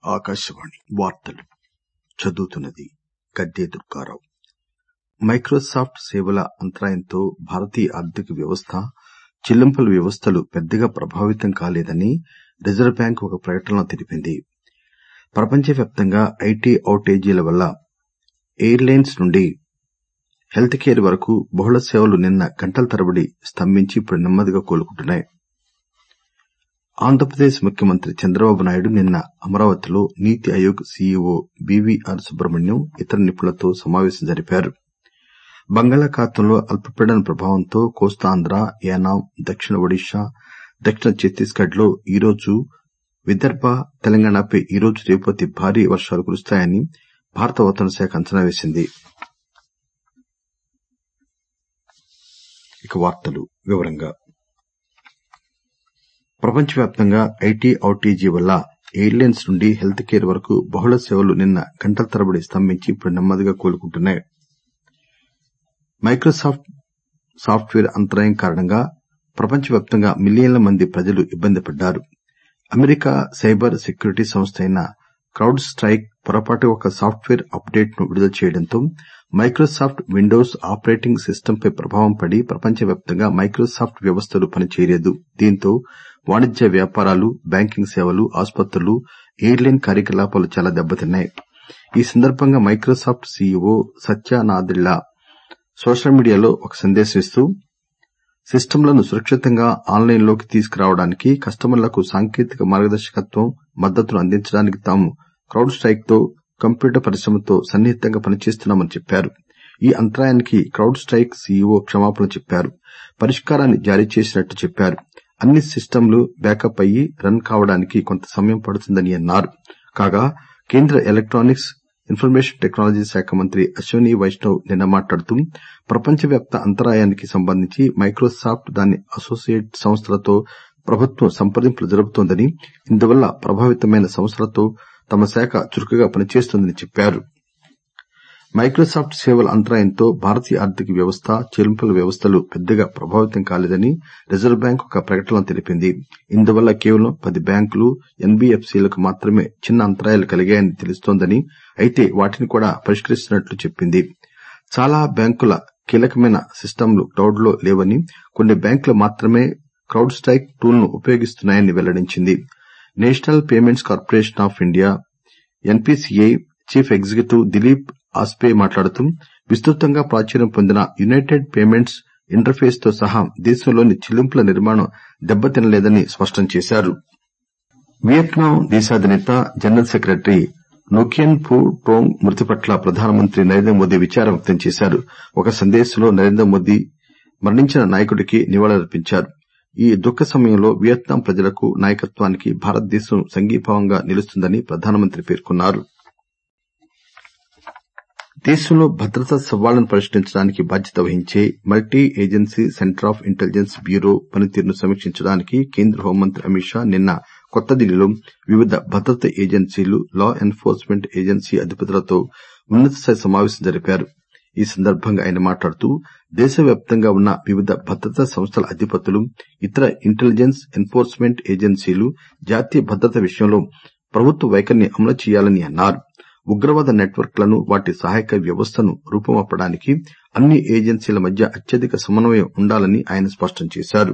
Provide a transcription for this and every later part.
ఆకాశవాణి వార్తలు చదువుతున్నది గద్దె దుర్గారావు మైక్రోసాప్ట్ సేవల అంతరాయంతో భారతీయ ఆర్థిక వ్యవస్థ చెల్లింపుల వ్యవస్థలు పెద్దగా ప్రభావితం కాలేదని రిజర్వు బ్యాంక్ ఒక ప్రకటనలో తెలిపింది ప్రపంచవ్యాప్తంగా ఐటీ ఔటేజీల వల్ల ఎయిర్ లైన్స్ నుండి హెల్త్ కేర్ వరకు బహుళ సేవలు నిన్న గంటల తరబడి స్తంభించి ఇప్పుడు నెమ్మదిగా కోలుకుంటున్నాయి ఆంధ్రప్రదేశ్ ముఖ్యమంత్రి చంద్రబాబు నాయుడు నిన్న అమరావతిలో నీతి ఆయోగ్ సీఈఓ బీవీఆర్ సుబ్రహ్మణ్యం ఇతర నిపుణులతో సమావేశం జరిపారు బంగాళాఖాతంలో అల్పపీడన ప్రభావంతో కోస్తాంధ్ర యానాం దక్షిణ ఒడిశా దక్షిణ ఛత్తీస్గఢ్ లో ఈరోజు విదర్భ తెలంగాణపై ఈరోజు రేపు అతి భారీ వర్షాలు కురుస్తాయని భారత వాతావరణ శాఖ అంచనా వేసింది ప్రపంచవ్యాప్తంగా ఐటీ ఔటేజీ వల్ల ఎయిర్ లైన్స్ నుండి హెల్త్ కేర్ వరకు బహుళ సేవలు నిన్న గంటల తరబడి స్తంభించి ఇప్పుడు నెమ్మదిగా కోలుకుంటున్నాయి మైక్రోసాప్ట్ సాఫ్ట్ వేర్ అంతరాయం కారణంగా ప్రపంచవ్యాప్తంగా మిలియన్ల మంది ప్రజలు ఇబ్బంది పడ్డారు అమెరికా సైబర్ సెక్యూరిటీ సంస్థ అయిన క్రౌడ్ స్టైక్ పొరపాటుగా ఒక సాఫ్ట్ వేర్ అప్ డేట్ ను విడుదల చేయడంతో మైక్రోసాప్ట్ విండోస్ ఆపరేటింగ్ సిస్టమ్ పై ప్రభావం పడి ప్రపంచవ్యాప్తంగా మైక్రోసాప్ట్ వ్యవస్థలు పనిచేయలేదు దీంతో వాణిజ్య వ్యాపారాలు బ్యాంకింగ్ సేవలు ఆసుపత్రులు ఎయిర్ లైన్ కార్యకలాపాలు చాలా దెబ్బతిన్నాయి ఈ సందర్బంగా Microsoft CEO Satya Nadella social మీడియాలో ఒక సందేశం ఇస్తూ సిస్టంలను సురక్షితంగా ఆన్ లైన్ లోకి తీసుకురావడానికి కస్టమర్లకు సాంకేతిక మార్గదర్శకత్వం మద్దతును అందించడానికి తాము క్రౌడ్ స్టైక్ తో కంప్యూటర్ పరిశ్రమతో సన్నిహితంగా పనిచేస్తున్నామని చెప్పారు ఈ అంతరాయానికి క్రౌడ్ స్టైక్ సీఈఓ క్షమాపణలు చెప్పారు పరిష్కారాన్ని జారీ చేసినట్లు చెప్పారు అన్ని సిస్టంలు బ్యాకప్ అయ్యి రన్ కావడానికి కొంత సమయం పడుతుందని అన్నారు కాగా కేంద్ర ఎలక్టానిక్స్ ఇన్ఫర్మేషన్ టెక్నాలజీ శాఖ మంత్రి అశ్విని వైష్ణవ్ నిన్న మాట్లాడుతూ ప్రపంచవ్యాప్త అంతరాయానికి సంబంధించి మైక్రోసాప్ట్ దాని అసోసియేట్ సంస్థలతో ప్రభుత్వం సంప్రదింపులు జరుపుతోందని ఇందువల్ల ప్రభావితమైన సంస్థలతో తమ శాఖ చురుకుగా పనిచేస్తోందని చెప్పారు మైక్రోసాప్ట్ సేవల అంతరాయంతో భారతీయ ఆర్థిక వ్యవస్థ చెల్లింపుల వ్యవస్థలు పెద్దగా ప్రభావితం కాలేదని రిజర్వు బ్యాంక్ ఒక ప్రకటనలో తెలిపింది ఇందువల్ల కేవలం పది బ్యాంకులు ఎన్బీఎఫ్సీలకు మాత్రమే చిన్న అంతరాయాలు కలిగాయని తెలుస్తోందని అయితే వాటిని కూడా పరిష్కరిస్తున్నట్లు చెప్పింది చాలా బ్యాంకుల కీలకమైన సిస్టంలు క్లౌడ్ లో లేవని కొన్ని బ్యాంకులు మాత్రమే క్రౌడ్ స్టైక్ టూల్ ను ఉపయోగిస్తున్నాయని వెల్లడించింది National Payments Corporation of India NPCI chief executive Dilip Asbe మాట్లాడుతూ విస్తృతంగా ప్రాచుర్యం పొందిన యునైటెడ్ పేమెంట్స్ ఇంటర్ఫేస్ తో సహా దేశంలోని చెల్లింపుల నిర్మాణం దెబ్బతినలేదని స్పష్టం చేశారు వియత్నాం దేశాధినేత general secretary Nguyen Phu Trong మృతి పట్ల ప్రధానమంత్రి నరేంద్ర మోదీ విచారం వ్యక్తం చేశారు ఒక సందేశంలో నరేంద్ర మోదీ మరణించిన నాయకుడికి నివాళులర్పించారు ఈ దుఃఖ సమయంలో వియత్నాం ప్రజలకు నాయకత్వానికి భారతదేశం సంఘీభావంగా నిలుస్తుందని ప్రధానమంత్రి పేర్కొన్నారు దేశంలో భద్రతా సవాళ్లను పరిష్కరించడానికి బాధ్యత వహించే Multi Agency Centre of Intelligence Bureau పనితీరును సమీక్షించడానికి కేంద్ర హోంమంత్రి అమిత్ షా నిన్న కొత్తదిల్లీలో వివిధ భద్రతా ఏజెన్సీలు లా ఎన్ఫోర్స్మెంట్ ఏజెన్సీ అధిపతులతో ఉన్నతస్థాయి సమావేశం జరిపారు ఈ సందర్బంగా ఆయన మాట్లాడుతూ దేశవ్యాప్తంగా ఉన్న వివిధ భద్రతా సంస్థల అధిపతులు ఇతర ఇంటెలిజెన్స్ ఎన్ఫోర్స్మెంట్ ఏజెన్సీలు జాతీయ భద్రత విషయంలో ప్రభుత్వ వైఖరిని అమలు చేయాలని అన్నారు ఉగ్రవాద నెట్వర్క్ లను వాటి సహాయక వ్యవస్థను రూపుమాపడానికి అన్ని ఏజెన్సీల మధ్య అత్యధిక సమన్వయం ఉండాలని ఆయన స్పష్టం చేశారు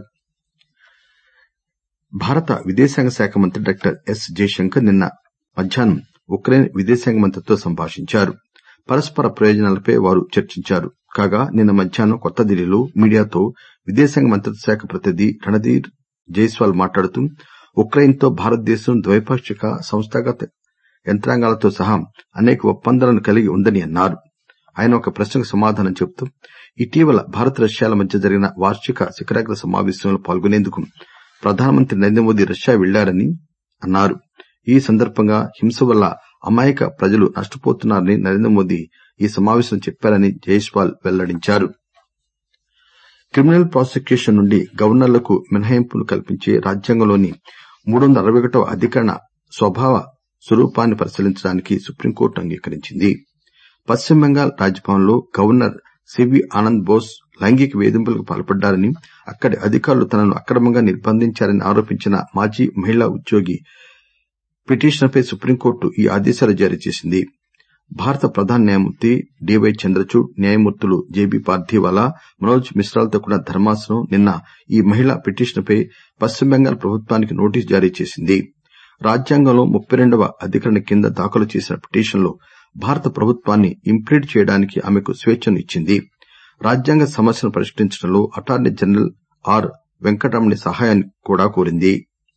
భారత విదేశాంగ శాఖ మంత్రి డాక్టర్ ఎస్ జయశంకర్ నిన్న మధ్యాహ్నం ఉక్రెయిన్ విదేశాంగ మంత్రితో సంభాషించారు పరస్పర ప్రయోజనాలపై వారు చర్చించారు కాగా నిన్న మధ్యాహ్నం కొత్తదిల్లీలో మీడియాతో విదేశాంగ మంత్రిత్వ శాఖ ప్రతినిధి రణధీర్ జైస్వాల్ మాట్లాడుతూ ఉక్రెయిన్ తో భారతదేశం ద్వైపాక్షిక సంస్థాగత యంత్రాంగాలతో సహా అనేక ఒప్పందాలను కలిగి ఉందని అన్నారు ఆయన ఒక ప్రశ్నకు సమాధానం చెబుతూ ఇటీవల భారత్ రష్యాల మధ్య జరిగిన వార్షిక శిఖరాగ్ర సమావేశంలో పాల్గొనేందుకు ప్రధానమంత్రి నరేంద్ర మోదీ రష్యా వెళ్లారని అన్నారు ఈ సందర్భంగా హింస వల్ల అమాయక ప్రజలు నష్టపోతున్నారని నరేంద్ర మోదీ ఈ సమావేశంలో చెప్పారని జైస్వాల్ వెల్లడించారు క్రిమినల్ ప్రాసిక్యూషన్ నుండి గవర్నర్లకు మినహాయింపులు కల్పించే రాజ్యాంగంలోని మూడు వందల అరవై ఒకటవ అధికరణ స్వభావ స్వరూపాన్ని పరిశీలించడానికి సుప్రీంకోర్టు అంగీకరించింది పశ్చిమ బెంగాల్ రాజ్భవన్ లో గవర్నర్ సివి ఆనంద్ బోస్ లైంగిక వేధింపులకు పాల్పడ్డారని అక్కడి అధికారులు తనను అక్రమంగా నిర్బంధించారని ఆరోపించిన మాజీ మహిళా ఉద్యోగి పిటిషన్పై సుప్రీంకోర్టు ఈ ఆదేశాలు జారీ చేసింది భారత ప్రధాన న్యాయమూర్తి డివై చంద్రచూడ్ న్యాయమూర్తులు జేబీ పార్థివాలా మనోజ్ మిశ్రాలతో కూడిన ధర్మాసనం నిన్న ఈ మహిళా పిటిషన్పై పశ్చిమ బెంగాల్ ప్రభుత్వానికి నోటీసు జారీ చేసింది రాజ్యాంగంలో ముప్పై రెండవ అధికరణ కింద దాఖలు చేసిన పిటిషన్లో భారత ప్రభుత్వాన్ని ఇంప్లీడ్ చేయడానికి ఆమెకు స్వేచ్ఛను ఇచ్చింది రాజ్యాంగ సమస్యను పరిష్కరించడంలో అటార్నీ జనరల్ ఆర్ వెంకటరమణి సహాయాన్ని కూడా కోరింది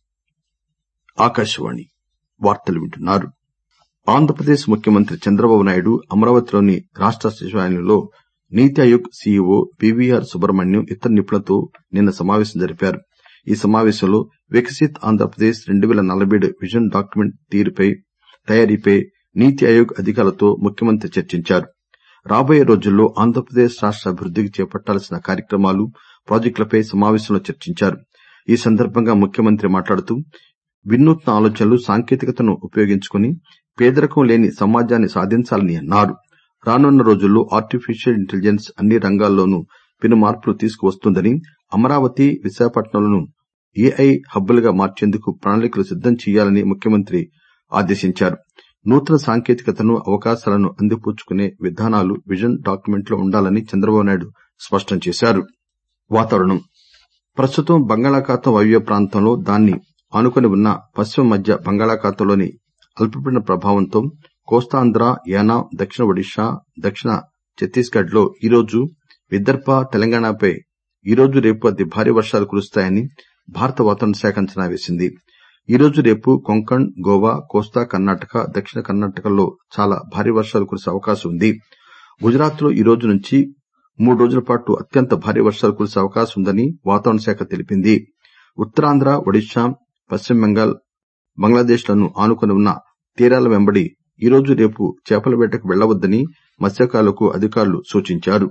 ఆంధ్రప్రదేశ్ ముఖ్యమంత్రి చంద్రబాబు నాయుడు అమరావతిలోని రాష్ట సచివాలయంలో నీతి ఆయోగ్ సీఈఓ బీవీఆర్ సుబ్రహ్మణ్యం ఇతర నిపుణులతో నిన్న సమావేశం జరిపారు ఈ సమావేశంలో వికసిత్ ఆంధ్రప్రదేశ్ రెండు పేల నలభై ఏడు విజన్ డాక్యుమెంట్ తయారీపై నీతి ఆయోగ్ అధికారులతో ముఖ్యమంత్రి చర్చించారు రాబోయే రోజుల్లో ఆంధ్రప్రదేశ్ రాష్ట అభివృద్దికి చేపట్టాల్సిన కార్యక్రమాలు ప్రాజెక్టులపై సమావేశంలో చర్చించారు ఈ సందర్భంగా ముఖ్యమంత్రి మాట్లాడుతూ వినూత్న ఆలోచనలు సాంకేతికతను ఉపయోగించుకుని పేదరికం లేని సమాజాన్ని సాధించాలని అన్నారు రానున్న రోజుల్లో ఆర్టిఫిషియల్ ఇంటెలిజెన్స్ అన్ని రంగాల్లోనూ పెను మార్పులు తీసుకువస్తుందని అమరావతి విశాఖపట్నంలను ఏఐ హబ్బులుగా మార్చేందుకు ప్రణాళికలు సిద్దం చేయాలని ముఖ్యమంత్రి ఆదేశించారు నూతన సాంకేతికతను అవకాశాలను అందిపుచ్చుకునే విధానాలు విజన్ డాక్యుమెంట్ లో ఉండాలని చంద్రబాబు నాయుడు స్పష్టం చేశారు వాతావరణం ప్రస్తుతం బంగాళాఖాతం వాయువ్య ప్రాంతంలో దాన్ని ఆనుకుని ఉన్న పశ్చిమ మధ్య బంగాళాఖాతంలోని అల్పపీడన ప్రభావంతో కోస్తాంధ్ర యానాం దక్షిణ ఒడిశా దక్షిణ ఛత్తీస్గఢ్ లో ఈరోజు విదర్భ తెలంగాణపై ఈరోజు రేపు అతి భారీ వర్షాలు కురుస్తాయని భారత వాతావరణ శాఖ అంచనా వేసింది ఈరోజు రేపు కొంకణ్ గోవా కోస్తా కర్ణాటక దక్షిణ కర్ణాటకల్లో చాలా భారీ వర్షాలు కురిసే అవకాశం ఉంది గుజరాత్ లో ఈరోజు నుంచి మూడు రోజుల పాటు అత్యంత భారీ వర్షాలు కురిసే అవకాశం ఉందని వాతావరణ శాఖ తెలిపింది ఉత్తరాంధ్ర ఒడిశా పశ్చిమ బెంగాల్ బంగ్లాదేశ్ లను ఆనుకుని ఉన్న తీరాల వెంబడి ఈరోజు రేపు చేపల వేటకు వెళ్లవద్దని మత్స్యకారులకు అధికారులు సూచించారు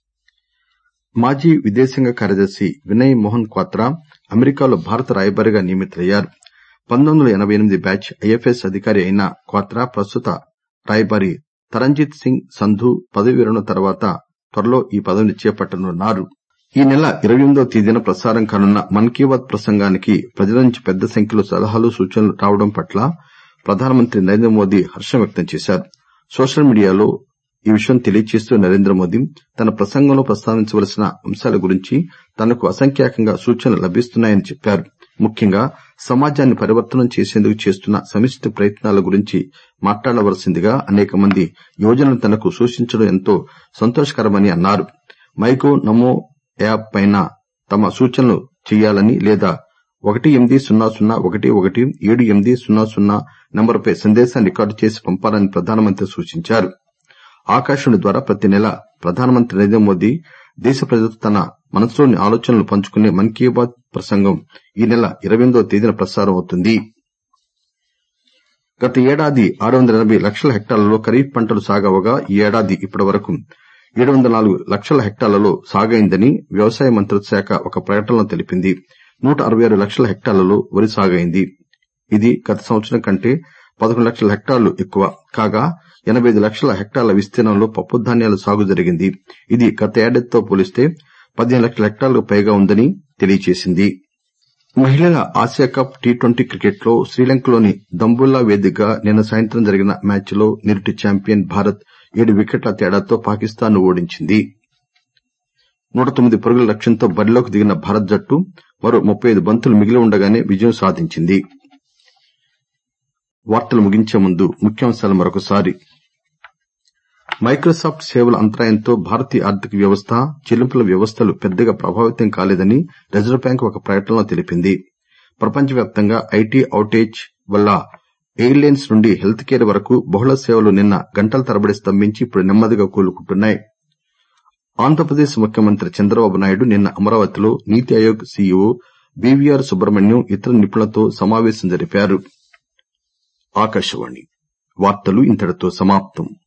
మాజీ విదేశాంగ కార్యదర్శి వినయ్ మోహన్ క్వాత్రా అమెరికాలో భారత రాయబారిగా నియమితులయ్యారు పంతొమ్మిది వందల ఎనబై ఎనిమిది బ్యాచ్ ఐఎఫ్ఎస్ అధికారి అయిన క్వాత్రా ప్రస్తుత రాయబారి తరంజిత్ సింగ్ సంధు పదవీ విరమణ తర్వాత త్వరలో ఈ పదవిని చేపట్టనున్నారు ఈ నెల ఇరవై ఎనిమిదవ తేదీన ప్రసారం కానున్న మన్ కీ బాత్ ప్రసంగానికి ప్రజల నుంచి పెద్ద సంఖ్యలో సలహాలు సూచనలు రావడం పట్ల ప్రధానమంత్రి నరేంద్ర మోదీ హర్షం వ్యక్తం చేశారు సోషల్ మీడియాలో ఈ విషయం తెలియజేస్తూ నరేంద్ర మోదీ తన ప్రసంగంలో ప్రస్తావించవలసిన అంశాల గురించి తనకు అసంఖ్యాకంగా సూచనలు లభిస్తున్నాయని చెప్పారు ముఖ్యంగా సమాజాన్ని పరివర్తనం చేసేందుకు చేస్తున్న సమిష్టి ప్రయత్నాల గురించి మాట్లాడవలసిందిగా అనేక మంది యువజనులు తనకు సూచించడం ఎంతో సంతోషకరమని అన్నారు మైగవ్ నమో యాప్ పైన తమ సూచనలు చేయాలని లేదా ఒకటి ఎనిమిది సున్నా సున్నా ఒకటి ఒకటి ఏడు ఎనిమిది సున్నా సున్నా నంబరుపై సందేశాన్ని రికార్డు చేసి పంపాలని ప్రధానమంత్రి సూచించారు ఆకాశవాణి ద్వారా ప్రతి నెలా ప్రధానమంత్రి నరేంద్ర మోదీ దేశ ప్రజలతో తన మనసులోని ఆలోచనలు పంచుకునే మన్ కీ బాత్ ప్రసంగం ఈ నెల ఇరవై ఎనిమిదవ తేదీన ప్రసారం అవుతుంది గత ఏడాది ఆరు వందల ఎనబై లక్షల హెక్టార్లలో ఖరీఫ్ పంటలు సాగవగా ఈ ఏడాది ఇప్పటి వరకు ఏడు వందల నాలుగు లక్షల హెక్టార్లలో సాగైందని వ్యవసాయ మంత్రిత్వ శాఖ ఒక ప్రకటనలో తెలిపింది నూట అరవై ఆరు లక్షల హెక్టార్లలో వరి సాగైంది ఇది గత సంవత్సరం కంటే పదకొండు లక్షల హెక్టార్లు ఎక్కువ కాగా ఎనబై ఐదు లక్షల హెక్టార్ల విస్తీర్ణంలో పప్పుధాన్యాల సాగు జరిగింది ఇది గత ఏడాదితో పోలిస్తే పదిహేను లక్షల హెక్టార్లకు పైగా ఉందని తెలియజేసింది మహిళల Asia Cup T twenty cricket లో శ్రీలంకలోని దంబుల్లా వేదికగా నిన్న సాయంత్రం జరిగిన మ్యాచ్ లో నిరుటి చాంపియన్ భారత్ ఏడు వికెట్ల తేడాతో పాకిస్తాన్ ను ఓడించింది నూట తొమ్మిది పరుగుల లక్ష్యంతో బరిలోకి దిగిన భారత్ జట్టు మరో ముప్పై ఐదు బంతులు మిగిలి ఉండగానే విజయం సాధించింది వార్తలు ముగించే ముందు ముఖ్యాంశాలు మరొకసారి మైక్రోసాఫ్ట్ సేవల అంతరాయంతో భారతీయ ఆర్థిక వ్యవస్థ చెల్లింపుల వ్యవస్థలు పెద్దగా ప్రభావితం కాలేదని రిజర్వు బ్యాంక్ ఒక ప్రకటనలో తెలిపింది ప్రపంచవ్యాప్తంగా ఐటీ ఔటేజ్ వల్ల ఎయిర్లైన్స్ నుండి హెల్త్ కేర్ వరకు బహుళ సేవలు నిన్న గంటల తరబడి స్తంభించి ఇప్పుడు నెమ్మదిగా కోలుకుంటున్నాయి ఆంధ్రప్రదేశ్ ముఖ్యమంత్రి చంద్రబాబు నాయుడు నిన్న అమరావతిలో నీతి ఆయోగ్ సీఈఓ బీవీఆర్ సుబ్రహ్మణ్యం ఇతర నిపుణులతో సమావేశం జరిపారు ఆకాశవాణి వార్తలు ఇంతటితో సమాప్తం